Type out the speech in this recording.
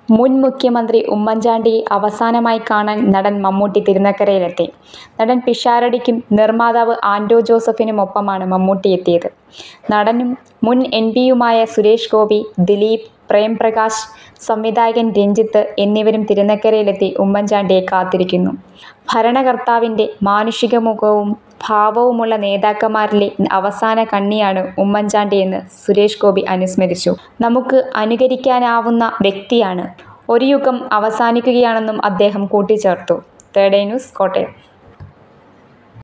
മുൻ മുഖ്യമന്ത്രി ഉമ്മൻചാണ്ടിയെ അവസാനമായി കാണാൻ നടൻ മമ്മൂട്ടി തിരുനക്കരയിലെത്തി. നടൻ പിഷാരടിക്കും നിർമ്മാതാവ് ആന്റോ ജോസഫിനുമൊപ്പമാണ് മമ്മൂട്ടി എത്തിയത്. നടനും മുൻ എംപിയുമായ സുരേഷ് ഗോപി, ദിലീപ്, പ്രേംപ്രകാശ്, സംവിധായകൻ രഞ്ജിത്ത് എന്നിവരും തിരുനക്കരയിലെത്തി ഉമ്മൻചാണ്ടിയെ കാത്തിരിക്കുന്നു. ഭരണകർത്താവിന്റെ മാനുഷികമുഖവും ഭാവവുമുള്ള നേതാക്കന്മാരിലെ അവസാന കണ്ണിയാണ് ഉമ്മൻചാണ്ടിയെന്ന് സുരേഷ് ഗോപി അനുസ്മരിച്ചു. നമുക്ക് അനുകരിക്കാനാവുന്ന വ്യക്തിയാണ്. ഒരു യുഗം അവസാനിക്കുകയാണെന്നും അദ്ദേഹം കൂട്ടിച്ചേർത്തു. Third eye news, Kottayam